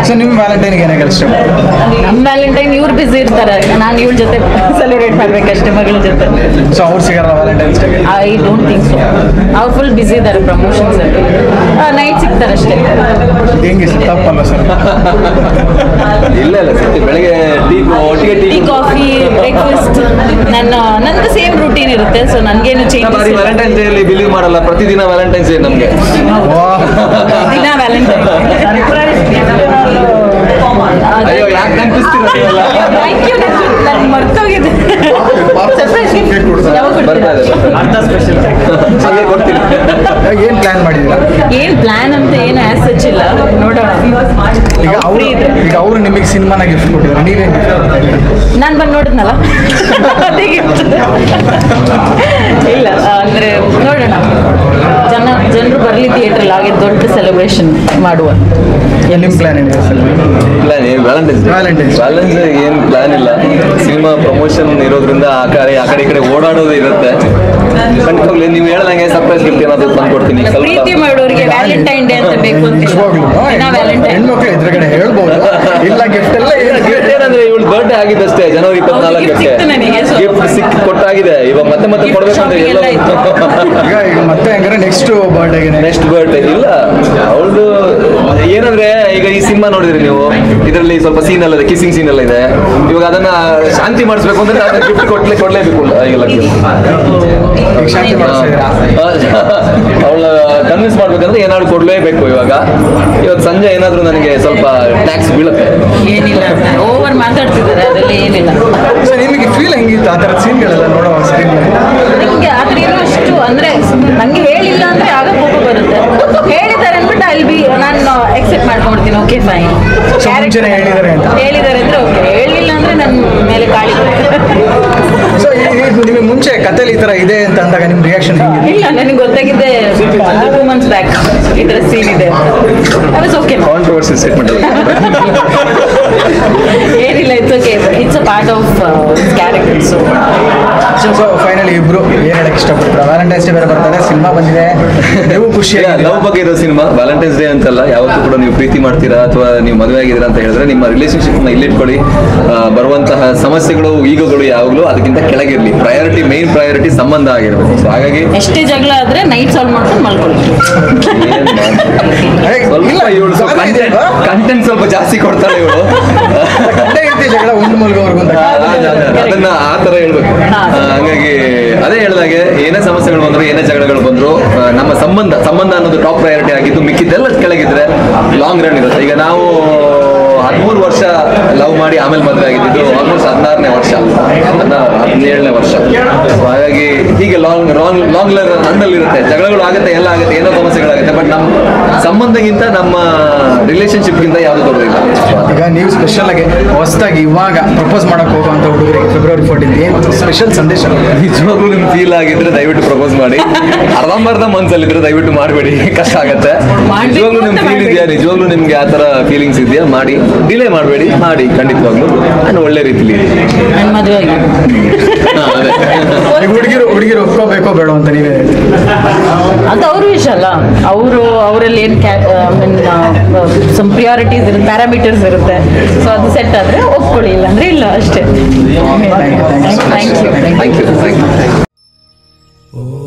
So ನಿಮ್ಮ ವ್ಯಾಲೆಂಟೈನ್ಗೆ ಏನಾಗಲ್ಲ ಇಷ್ಟ ನಮ್ಮ ವ್ಯಾಲೆಂಟೈನ್ ಇವ್ರು ಬಿಸಿ ಇರ್ತಾರೆ ನಾನು ಇವ್ರ ಜೊತೆ ಸೆಲೆಬ್ರೇಟ್ ಮಾಡ್ಬೇಕಷ್ಟೇ ಮಗಳ ಜೊತೆ ಸೊ ಅವ್ರು ಸಿಗಲ್ಲ ವ್ಯಾಲೆಂಟೈನ್ಸ್ ಡೇಗೆ ಐ ಡೋಂಟ್ ಥಿಂಕ್ ಸೊ ಅವ್ರು ಫುಲ್ ಬಿಸಿ ಇದ್ದಾರೆ ಪ್ರಮೋಷನ್ಸ್ ಅಲ್ಲಿ ನೈಟ್ ಸಿಗ್ತಾರೆ ಅಷ್ಟೇ ಹೆಂಗೆ ತಪ್ಪಲ್ಲ ಸರ್ ಇಲ್ಲ ಇಲ್ಲ ಸತ್ಯ ಬೆಳಗ್ಗೆ ಟೀ ಒಟ್ಟಿಗೆ ಟೀ ಟೀ ಕಾಫಿ ಬ್ರೇಕ್ಫಾಸ್ಟ್ ನನ್ನ ನಂದು ಸೇಮ್ ರೂಟೀನ್ ಇರುತ್ತೆ ಸೊ ನನಗೇನು ಚೇಂಜಸ್ ಬಾರಿ ವ್ಯಾಲೆಂಟೈನ್ಸ್ ಡೇ ಅಲ್ಲಿ ಬಿಲೀವ್ ಮಾಡಲ್ಲ ಪ್ರತಿದಿನ ವ್ಯಾಲೆಂಟೈನ್ಸ್ ಡೇ ನಮ್ಗೆ ದಿನ ವ್ಯಾಲೆಂಟೈನ್ ಅಯ್ಯೋ ಯಾಕೆ ಕನ್ಪಿಸ್ತೀರಲ್ಲ ಥ್ಯಾಂಕ್ ಯು ನಾನು ಮರ್ತೋಗಿದೆ ಸರ್ಪ್ರೈಸ್ ಯಾವಾಗ ಬರ್ತಾ ಕೊಡ್ತೀರಾ ಇದೆ ಬರ್ತಾ ಇದೆ. ಹಂಗೆ ಕೊಡ್ತೀನಿ ಏನು ಪ್ಲಾನ್ ಮಾಡಿದ್ದೀರಾ ಏನ್ ಪ್ಲಾನ್ ಅಂತ ಏನು ಆಸ್ ಸಚ್ ಇಲ್ಲ ನೋಡೋಣ ಈಗ ಅವ್ರು ಅವರು free ಇದ್ರೆ ಈಗ ಅವರು ನಿಮಗೆ ಸಿನಿಮಾನ ಗಿಫ್ಟ್ ಕೊಟ್ಟಿದ್ದಾರೆ ನೀವೇನು ನಾನು ಬಂದು ನೋಡಿದ್ನಲ್ಲ ಅದೇ gift. ಇಲ್ಲ ಅಂದ್ರೆ ನೋಡೋಣ ಜನ ಜನರು ಬರಲಿ ಥಿಯೇಟ್ರಲ್ಲಿ ಹಾಗೆ ದೊಡ್ಡ ಸೆಲೆಬ್ರೇಷನ್ ಮಾಡುವ ನಿಮ್ಮ ಪ್ಲಾನ್ ಏನಿದೆ ಸರ್ ಪ್ಲಾನ್ ಏನು Valentine's Valentine's Day. Valentine's day ಏನು ಪ್ಲಾನ್ ಇಲ್ಲ ಸಿನಿಮಾ ಪ್ರಮೋಷನ್ ಇರೋದ್ರಿಂದ ಆ ಕಡೆ ಆ ಕಡೆ ಈ ಕಡೆ ಓಡಾಡೋದು ಇರುತ್ತೆ ಖಂಡಿತವಾಗ್ಲೂ ನೀವು ಹೇಳ್ದಂಗೆ ಸರ್ಪ್ರೈಸ್ ಗಿಫ್ಟ್ ಏನಾದ್ರು ತಂದು ಕೊಡ್ತೀನಿ ಸ್ವಲ್ಪ ಪ್ರೀತಿ ಮಾಡೋರಿಗೆ ವ್ಯಾಲೆಂಟೈನ್ ಡೇ ಅಂತ ಬೇಕು ಅಂತ ನಿಜವಾಗ್ಲೂ ವ್ಯಾಲೆಂಟೈನ್ ಹೆಣ್ಮಕ್ಳು ಎದುರುಗಡೆ ಹೇಳ್ಬೋದು ಇಲ್ಲ ಗಿಫ್ಟ್ ಎಲ್ಲ ಏನು ಗಿಫ್ಟ್ ಏನಂದ್ರೆ ಇವಳು ಬರ್ಡೇ ಆಗಿದ್ದಷ್ಟೇ ಜನವರಿ gift ಇಪ್ಪತ್ನಾಲ್ಕಕ್ಕೆ ಸಿಕ್ತು ನನಗೆ, so- ಗಿಫ್ಟ್ ಸಿಕ್ ಕೊಟ್ಟಾಗಿದೆ ಇವಾಗ ಮತ್ತೆ ಮತ್ತೆ Gift ಕೊಡ್ಬೇಕಂದ್ರೆ shopping ಎಲ್ಲ ಎಲ್ಲ ಇತ್ತು. ಈಗ ಈಗ ಮತ್ತೆ ಹೆಂಗಾರೆ ನೆಕ್ಸ್ಟ್ ಬರ್ಡೇಗೆ ನೆಕ್ಸ್ಟ್ ಬರ್ಡೇ ಇಲ್ಲ ಅವಳದು ಏನಂದ್ರೆ ಈಗ ಈ ಸಿನಿಮಾ ನೋಡಿದ್ರಿ ನೀವು ಇದರಲ್ಲಿ ಸ್ವಲ್ಪ ಸೀನ್ ಎಲ್ಲ ಇದೆ ಕಿಸಿಂಗ್ ಸೀನ್ ಎಲ್ಲ ಇದೆ ಇವಾಗ ಅದನ್ನ ಶಾಂತಿ ಮಾಡಿಸ್ಬೇಕು ಅಂದ್ರೆ ಗಿಫ್ಟ್ ಕೊಡ್ಲೇ ಕೊಡ್ಲೇಬೇಕು ಈಗ ಈಗ ಶಾಂತಿ ಮಾಡಿಸ್ತಿದ್ದೀರಾ ಅವಳ ಕನ್ವಿನ್ಸ್ ಮಾಡ್ಬೇಕಂದ್ರೆ ಏನಾದ್ರು ಕೊಡ್ಲೇಬೇಕು ಇವಾಗ ಇವತ್ತು ಸಂಜೆ ಏನಾದ್ರು ನನಗೆ ಸ್ವಲ್ಪ ಟ್ಯಾಕ್ಸ್ ಬೀಳುತ್ತೆ ಏನಿಲ್ಲ ಓವರ್ ಮಾತಾಡ್ತಿದ್ದಾರೆ ಅದೆಲ್ಲ ಏನಿಲ್ಲ ಸೊ ನಿಮಗೆ ಫೀಲ್ ಹೆಂಗಿತ್ತು ಆ ಥರದ ಸೀನ್ಗಳೆಲ್ಲ ನೋಡೋ ಸ್ಕ್ರೀನ್ ನಿಮ್ಗೆ ಆದ್ರೆ ಏನೋ ಅಷ್ಟು ಅಂದ್ರೆ ನಂಗೆ ಹೇಳಿಲ್ಲ ಅಂದ್ರೆ ಆಗ ಕೋಪ ಬರುತ್ತೆ ಹೇಳಿದ್ದಾರೆ ಅಂದ್ಬಿಟ್ಟು ಅಲ್ಲಿ ಬಿ ನಾನು ಎಕ್ಸೆಪ್ಟ್ ಮಾಡ್ಕೊಂಡ್ಬಿಡ್ತೀನಿ ಓಕೆ ಫೈನ್ So, ಮುಂಚೆನೆ ಹೇಳಿದ್ದಾರೆ ಅಂತ? ಹೇಳಿದ್ದಾರೆ ಅಂದ್ರೆ ಓಕೆ ಹೇಳಿಲ್ಲ ಅಂದ್ರೆ ನನ್ನ ಮೇಲೆ ಕಾಳಿ ಸೊ ನಿಮಗೆ ಮುಂಚೆ ಕಥೆಲಿ ಈ ಥರ ಇದೆ ಅಂತ ಅಂದಾಗ ನಿಮ್ಮ ರಿಯಾಕ್ಷನ್ ಹೆಂಗಿದೆ ಇಲ್ಲ ನನಗೆ ಗೊತ್ತಾಗಿದ್ದೆ ಟೂ ಮಂತ್ಸ್ ಬ್ಯಾಕ್ ಈ ಥರ ಸೀನ್ ಇದೆ I was okay controversy statement ಏನಿಲ್ಲ it's okay it's a part of character so so finally ಇಬ್ರು ಏನ್ ಹೇಳಕ್ ಇಷ್ಟಪಡ್ತಾರೆ ವ್ಯಾಲೆಂಟೈನ್ಸ್ ಡೇ ಬೇರೆ ಬರ್ತಾರೆ ಸಿನಿಮಾ ಬಂದಿದೆ ನೀವು ಖುಷಿ ಲವ್ ಬಗ್ಗೆ ಇರೋ ಸಿನಿಮಾ ವ್ಯಾಲೆಂಟೈನ್ಸ್ ಡೇ ಅಂತಲ್ಲ ಯಾವತ್ತೂ ಕೂಡ ನೀವು ಪ್ರೀತಿ ಮಾಡ್ತೀರಾ ಅಥವಾ ನೀವು ಮದುವೆ ಆಗಿದ್ದೀರಾ ಅಂತ ಹೇಳಿದ್ರೆ ನಿಮ್ಮ ರಿಲೇಶನ್ಶಿಪ್ ನ ಇಲ್ಲಿಟ್ಕೊಳ್ಳಿ ಆ, ಬರುವಂತಹ ಸಮಸ್ಯೆಗಳು ಈಗೋಗಳು ಯಾವಾಗಲೂ ಅದಕ್ಕಿಂತ ಕೆಳಗಿರ್ಲಿ ಪ್ರಯಾರಿಟಿ ಮೇನ್ ಪ್ರಯಾರಿಟಿ ಸಂಬಂಧ ಆಗಿರ್ಬೇಕು ಸೊ ಹಾಗಾಗಿ ಎಷ್ಟೇ ಜಗಳ ಆದ್ರೆ ನೈಟ್ ಸಾಲ್ವ್ ಮಾಡ್ಕೊಂಡು ಮಲ್ಕೊಳ್ಳಿ ಏನ್ ಮಾಡ್- ಸ್ವಲ್ಪ ಇವಳು ಕಂಟೆಂಟ್ ಸ್ವಲ್ಪ ಜಾಸ್ತಿ ಕೊಡ್ತಾಳೆ ಇವಳು ಗಂಡ ಹೆಂಡತಿ ಜಗಳ ಉಂಡು ಮಲ್ಗೋವರೆಗೂ ಅಂತ ಅದನ್ನ ಆ ತರ ಹೇಳ್ಬೇಕು ಹಾ. ಆ, ಹಂಗಾಗಿ ಅದೇ ಹೇಳ್ದಾಗೆ ಏನೇ ಸಮಸ್ಯೆಗಳು ಬಂದ್ರು ಏನೇ ಜಗಳಗಳು ಬಂದ್ರು ಆ, ನಮ್ಮ ಸಂಬಂಧ ಸಂಬಂಧ ಅನ್ನೋದು ಟಾಪ್ ಪ್ರಯಾರಿಟಿ ಆಗಿದ್ದು ಮಿಕ್ಕಿದ್ದೆಲ್ಲ ಕೆಳಗಿದ್ರೆ ಲಾಂಗ್ ರನ್ ಇರುತ್ತೆ ಈಗ ನಾವು ಹದಿಮೂರು ವರ್ಷ ಲವ್ ಮಾಡಿ ಆಮೇಲೆ ಮದುವೆ ಆಗಿದ್ದು ಆಲ್ಮೋಸ್ಟ್ ಹದಿನಾರನೇ ವರ್ಷ ಹದಿನಾರು ಹದಿನೇಳನೇ ವರ್ಷ So ಹಾಗಾಗಿ ಹೀಗೆ ಲಾಂಗ್ ಲಾಂಗ್ ಲಾಂಗ್ ರನ್ನಲ್ಲಿ ಇರುತ್ತೆ ಜಗಳಗಳು ಆಗುತ್ತೆ ಎಲ್ಲ ಆಗುತ್ತೆ ಏನೋ ಸಮಸ್ಯೆಗಳಾಗುತ್ತೆ ಬಟ್ ನಮ್ಮ ಸಂಬಂಧಗಿಂತ ನಮ್ಮ ರಿಲೇಶನ್ಶಿಪ್ಗಿಂತ ಯಾವುದು ದೊಡ್ಡದಿಲ್ಲ So ಈಗ ನೀವು ಸ್ಪೆಷಲ್ ಆಗಿ ಹೊಸದಾಗಿ ಇವಾಗ ಪ್ರಪೋಸ್ ಮಾಡಕ್ ಹೋಗುವಂತ ಹುಡುಗರಿಗೆ ಫೆಬ್ರವರಿ ಫೋರ್ಟೀನ್ ಏನು ಸ್ಪೆಷಲ್ ಸಂದೇಶ ನಿಜವಾಗ್ಲೂ ನಿಮ್ಗೆ ಫೀಲ್ ಆಗಿದ್ರೆ ದಯವಿಟ್ಟು ಪ್ರಪೋಸ್ ಮಾಡಿ ಅರ್ಧಂಬರ್ಧ ಮನ್ಸಲ್ಲಿದ್ರೆ ದಯವಿಟ್ಟು ಮಾಡಬೇಡಿ ಕಷ್ಟ ಆಗತ್ತೆ ಮಾಡ್ಬೇಕು ನಿಜವಾಗ್ಲೂ ಅಂತ ನಿಮ್ಗೆ ಫೀಲ್ ಇದೆಯಾ ನಿಜವಾಗ್ಲೂ ನಿಮ್ಗೆ ಆ ತರ ಫೀಲಿಂಗ್ಸ್ ಇದೆಯಾ ಮಾಡಿ ಡಿಲೇ ಮಾಡಬೇಡಿ ಮಾಡಿ ಖಂಡಿತವಾಗ್ಲೂ ನಾನು ಒಳ್ಳೆ ರೀತಿಲಿ ನನ್ನ ಮದುವೆ ಆಗಿ ಹಾ, ಅದೇ ಈಗ ಹುಡುಗಿರು ಹುಡುಗಿರು ಒಪ್ಕೋಬೇಕೋ ಬೇಡ ಅಂತ ನೀವೇ ಹೇಳ್ತೀರಿ. ಅದು ಅವ್ರ ವಿಷಯ ಅಲ್ಲ ಅವರು ಅವರಲ್ಲಿ ಏನು ಮೀನ್ ಸಮ್ ಪ್ರಿಯಾರಿಟೀಸ್ ಇರುತ್ತೆ ಪ್ಯಾರಾಮೀಟರ್ಸ್ ಇರುತ್ತೆ ಸೊ ಅದು ಸೆಟ್ ಆದರೆ ಒಪ್ಕೊಳ್ಳಿ ಇಲ್ಲ ಅಂದ್ರೆ ಇಲ್ಲ ಅಷ್ಟೇ Thank you, thank you so much. Thank you thank you thank you O